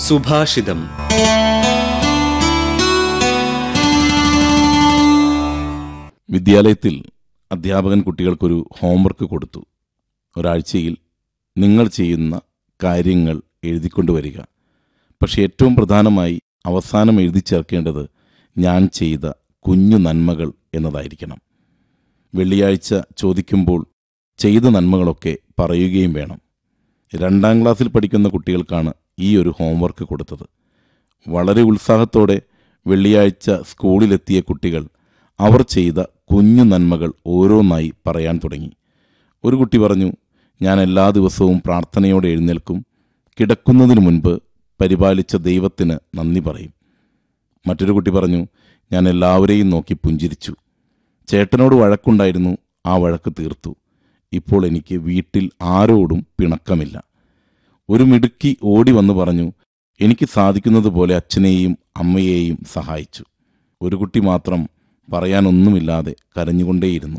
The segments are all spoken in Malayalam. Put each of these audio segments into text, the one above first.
സുഭാഷിതം വിദ്യാലയത്തിൽ അധ്യാപകൻ കുട്ടികൾക്കൊരു ഹോംവർക്ക് കൊടുത്തു ഒരാഴ്ചയിൽ നിങ്ങൾ ചെയ്യുന്ന കാര്യങ്ങൾ എഴുതിക്കൊണ്ടുവരിക പക്ഷെ ഏറ്റവും പ്രധാനമായി അവസാനം എഴുതി ചേർക്കേണ്ടത് ഞാൻ ചെയ്ത കുഞ്ഞു നന്മകൾ എന്നതായിരിക്കണം വെള്ളിയാഴ്ച ചോദിക്കുമ്പോൾ ചെയ്ത നന്മകളൊക്കെ പറയുകയും വേണം രണ്ടാം ക്ലാസ്സിൽ പഠിക്കുന്ന കുട്ടികൾക്കാണ് ഈ ഒരു ഹോംവർക്ക് കൊടുത്തത് വളരെ ഉത്സാഹത്തോടെ വെള്ളിയാഴ്ച സ്കൂളിലെത്തിയ കുട്ടികൾ അവർ ചെയ്ത കുഞ്ഞു നന്മകൾ ഓരോന്നായി പറയാൻ തുടങ്ങി ഒരു കുട്ടി പറഞ്ഞു ഞാൻ എല്ലാ ദിവസവും പ്രാർത്ഥനയോടെ എഴുന്നേൽക്കും കിടക്കുന്നതിന് മുൻപ് പരിപാലിച്ച ദൈവത്തിന് നന്ദി പറയും മറ്റൊരു കുട്ടി പറഞ്ഞു ഞാൻ എല്ലാവരെയും നോക്കി പുഞ്ചിരിച്ചു ചേട്ടനോട് വഴക്കുണ്ടായിരുന്നു ആ വഴക്ക് തീർത്തു ഇപ്പോൾ എനിക്ക് വീട്ടിൽ ആരോടും പിണക്കമില്ല ഒരു മിടുക്കി ഓടി വന്ന് പറഞ്ഞു എനിക്ക് സാധിക്കുന്നത് പോലെ അച്ഛനെയും അമ്മയെയും സഹായിച്ചു ഒരു കുട്ടി മാത്രം പറയാനൊന്നുമില്ലാതെ കരഞ്ഞുകൊണ്ടേയിരുന്നു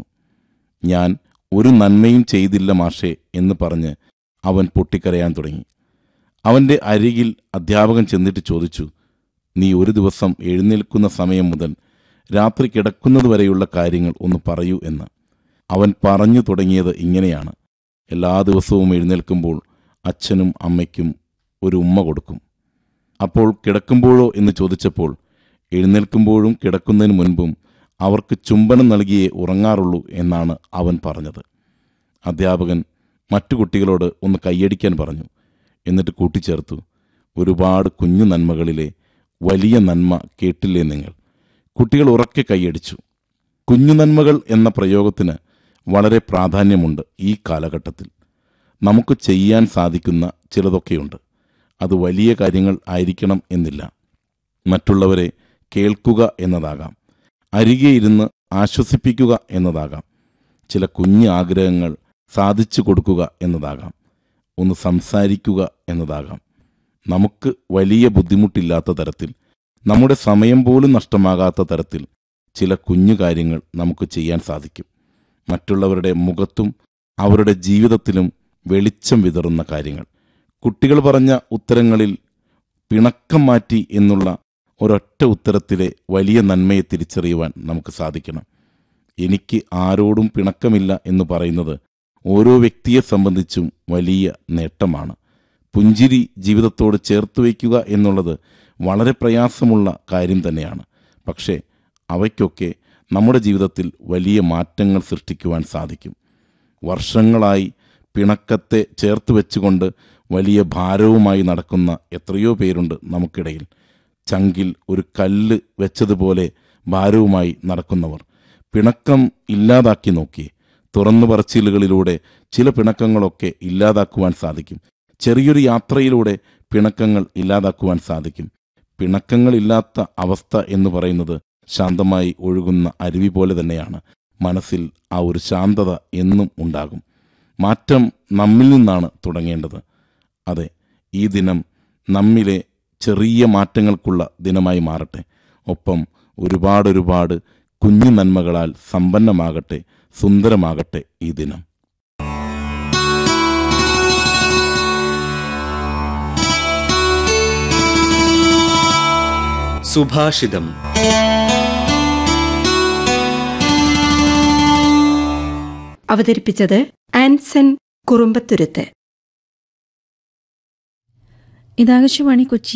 ഞാൻ ഒരു നന്മയും ചെയ്തില്ല മാഷേ എന്ന് പറഞ്ഞ് അവൻ പൊട്ടിക്കരയാൻ തുടങ്ങി അവൻ്റെ അരികിൽ അധ്യാപകൻ ചെന്നിട്ട് ചോദിച്ചു നീ ഒരു ദിവസം എഴുന്നേൽക്കുന്ന സമയം മുതൽ രാത്രി കിടക്കുന്നത് വരെയുള്ള കാര്യങ്ങൾ ഒന്ന് പറയൂ എന്ന് അവൻ പറഞ്ഞു തുടങ്ങിയത് ഇങ്ങനെയാണ് എല്ലാ ദിവസവും എഴുന്നേൽക്കുമ്പോൾ അച്ഛനും അമ്മയ്ക്കും ഒരു ഉമ്മ കൊടുക്കും അപ്പോൾ കിടക്കുമ്പോഴോ എന്ന് ചോദിച്ചപ്പോൾ എഴുന്നേൽക്കുമ്പോഴും കിടക്കുന്നതിന് മുൻപും അവർക്ക് ചുംബനം നൽകിയേ ഉറങ്ങാറുള്ളൂ എന്നാണ് അവൻ പറഞ്ഞത് അധ്യാപകൻ മറ്റു കുട്ടികളോട് ഒന്ന് കൈയടിക്കാൻ പറഞ്ഞു എന്നിട്ട് കൂട്ടിച്ചേർത്തു ഒരുപാട് കുഞ്ഞു നന്മകളിലെ വലിയ നന്മ കേട്ടില്ലേ നിങ്ങൾ കുട്ടികൾ ഉറക്കെ കൈയടിച്ചു കുഞ്ഞു നന്മകൾ എന്ന പ്രയോഗത്തിന് വളരെ പ്രാധാന്യമുണ്ട് ഈ കാലഘട്ടത്തിൽ നമുക്ക് ചെയ്യാൻ സാധിക്കുന്ന ചിലതൊക്കെയുണ്ട് അത് വലിയ കാര്യങ്ങൾ ആയിരിക്കണം എന്നില്ല മറ്റുള്ളവരെ കേൾക്കുക എന്നതാകാം അരികെ ഇരുന്ന് ആശ്വസിപ്പിക്കുക എന്നതാകാം ചില കുഞ്ഞു ആഗ്രഹങ്ങൾ സാധിച്ചു കൊടുക്കുക എന്നതാകാം ഒന്ന് സംസാരിക്കുക എന്നതാകാം നമുക്ക് വലിയ ബുദ്ധിമുട്ടില്ലാത്ത തരത്തിൽ നമ്മുടെ സമയം പോലും നഷ്ടമാകാത്ത തരത്തിൽ ചില കുഞ്ഞു കാര്യങ്ങൾ നമുക്ക് ചെയ്യാൻ സാധിക്കും മറ്റുള്ളവരുടെ മുഖത്തും അവരുടെ ജീവിതത്തിലും വെളിച്ചം വിതറുന്ന കാര്യങ്ങൾ കുട്ടികൾ പറഞ്ഞ ഉത്തരങ്ങളിൽ പിണക്കം മാറ്റി എന്നുള്ള ഒരൊറ്റ ഉത്തരത്തിലെ വലിയ നന്മയെ തിരിച്ചറിയുവാൻ നമുക്ക് സാധിക്കണം എനിക്ക് ആരോടും പിണക്കമില്ല എന്ന് പറയുന്നത് ഓരോ വ്യക്തിയെ സംബന്ധിച്ചും വലിയ നേട്ടമാണ് പുഞ്ചിരി ജീവിതത്തോട് ചേർത്ത് വയ്ക്കുക എന്നുള്ളത് വളരെ പ്രയാസമുള്ള കാര്യം തന്നെയാണ് പക്ഷേ അവയ്ക്കൊക്കെ നമ്മുടെ ജീവിതത്തിൽ വലിയ മാറ്റങ്ങൾ സൃഷ്ടിക്കുവാൻ സാധിക്കും വർഷങ്ങളായി പിണക്കത്തെ ചേർത്ത് വെച്ചുകൊണ്ട് വലിയ ഭാരവുമായി നടക്കുന്ന എത്രയോ പേരുണ്ട് നമുക്കിടയിൽ ചങ്കിൽ ഒരു കല്ല് വെച്ചതുപോലെ ഭാരവുമായി നടക്കുന്നവർ പിണക്കം ഇല്ലാതാക്കി നോക്കി തുറന്നു പറച്ചിലുകളിലൂടെ ചില പിണക്കങ്ങളൊക്കെ ഇല്ലാതാക്കുവാൻ സാധിക്കും ചെറിയൊരു യാത്രയിലൂടെ പിണക്കങ്ങൾ ഇല്ലാതാക്കുവാൻ സാധിക്കും പിണക്കങ്ങളില്ലാത്ത അവസ്ഥ എന്ന് പറയുന്നത് ശാന്തമായി ഒഴുകുന്ന അരുവി പോലെ തന്നെയാണ് മനസ്സിൽ ആ ഒരു ശാന്തത എന്നും ഉണ്ടാകും മാറ്റം നമ്മിൽ നിന്നാണ് തുടങ്ങേണ്ടത് അതെ ഈ ദിനം നമ്മിലെ ചെറിയ മാറ്റങ്ങൾക്കുള്ള ദിനമായി മാറട്ടെ ഒപ്പം ഒരുപാട് ഒരുപാട് കുഞ്ഞു നന്മകളാൽ സമ്പന്നമാകട്ടെ സുന്ദരമാകട്ടെ ഈ ദിനം സുഭാഷിതം അവതരിപ്പിച്ചത് ആൻസൺ കുറുമ്പത്തുരുത്ത് ഇത് ആകാശവാണി കൊച്ചി